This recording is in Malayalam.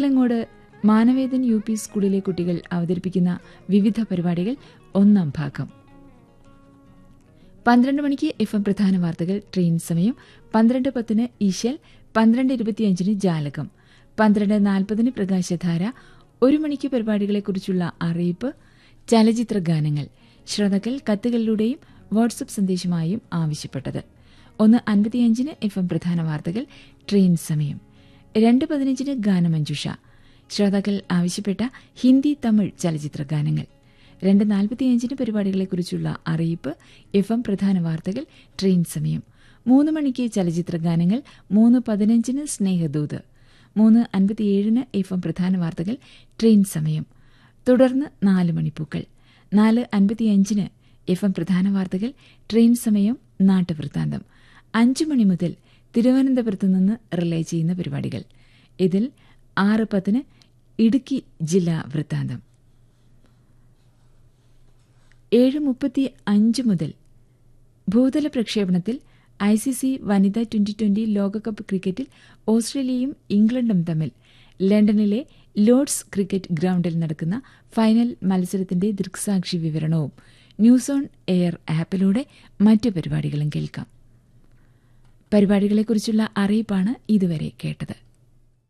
തിരുവല്ലങ്ങോട് മാനവേദൻ യു പി സ്കൂളിലെ കുട്ടികൾ അവതരിപ്പിക്കുന്ന വിവിധ പരിപാടികൾ ഒന്നാം ഭാഗം പന്ത്രണ്ട് മണിക്ക് എഫ് എം പ്രധാന വാർത്തകൾ ട്രെയിൻ സമയം പന്ത്രണ്ട് പത്തിന് ഈശൽ പന്ത്രണ്ട് ഇരുപത്തിയഞ്ചിന് ജാലകം പന്ത്രണ്ട് നാൽപ്പതിന് പ്രകാശധാര ഒരു മണിക്ക് പരിപാടികളെക്കുറിച്ചുള്ള അറിയിപ്പ് ചലച്ചിത്ര ഗാനങ്ങൾ ശ്രോതാക്കൾ കത്തുകളിലൂടെയും വാട്സപ്പ് സന്ദേശമായും ആവശ്യപ്പെട്ടത് ഒന്ന് അൻപത്തിയഞ്ചിന് എഫ് എം പ്രധാന വാർത്തകൾ ട്രെയിൻ സമയം രണ്ട് പതിനഞ്ചിന് ഗാനമഞ്ജുഷ ശ്രോതാക്കൾ ആവശ്യപ്പെട്ട ഹിന്ദി തമിഴ് ചലച്ചിത്ര ഗാനങ്ങൾ രണ്ട് നാൽപ്പത്തിയഞ്ചിന് പരിപാടികളെക്കുറിച്ചുള്ള അറിയിപ്പ് എഫ് എം പ്രധാന വാർത്തകൾ ട്രെയിൻ സമയം മൂന്ന് മണിക്ക് ചലച്ചിത്ര ഗാനങ്ങൾ മൂന്ന് പതിനഞ്ചിന് സ്നേഹദൂത് മൂന്ന് അൻപത്തിയേഴിന് എഫ് എം പ്രധാന വാർത്തകൾ ട്രെയിൻ സമയം തുടർന്ന് നാല് മണിപ്പൂക്കൾ നാല് അൻപത്തിയഞ്ചിന് എഫ് എം പ്രധാന വാർത്തകൾ ട്രെയിൻ സമയം നാട്ടുവൃത്താന്തം അഞ്ചു മണി മുതൽ തിരുവനന്തപുരത്ത് നിന്ന് റിലേ ചെയ്യുന്ന പരിപാടികൾ ഇതിൽ ആറ് പത്തിന് ഇടുക്കി ജില്ലാ വൃത്താന്തം ഏഴ് മുപ്പത്തി അഞ്ച് മുതൽ ഭൂതല പ്രക്ഷേപണത്തിൽ ഐ സി സി വനിതാ ട്വന്റി ട്വന്റി ലോകകപ്പ് ക്രിക്കറ്റിൽ ഓസ്ട്രേലിയയും ഇംഗ്ലണ്ടും തമ്മിൽ ലണ്ടനിലെ ലോർഡ്സ് ക്രിക്കറ്റ് ഗ്രൌണ്ടിൽ നടക്കുന്ന ഫൈനൽ മത്സരത്തിന്റെ ദൃക്സാക്ഷി വിവരണവും ന്യൂസ് ഓൺ എയർ ആപ്പിലൂടെ മറ്റു പരിപാടികളും കേൾക്കാം പരിപാടികളെക്കുറിച്ചുള്ള അറിയിപ്പാണ് ഇതുവരെ കേട്ടത്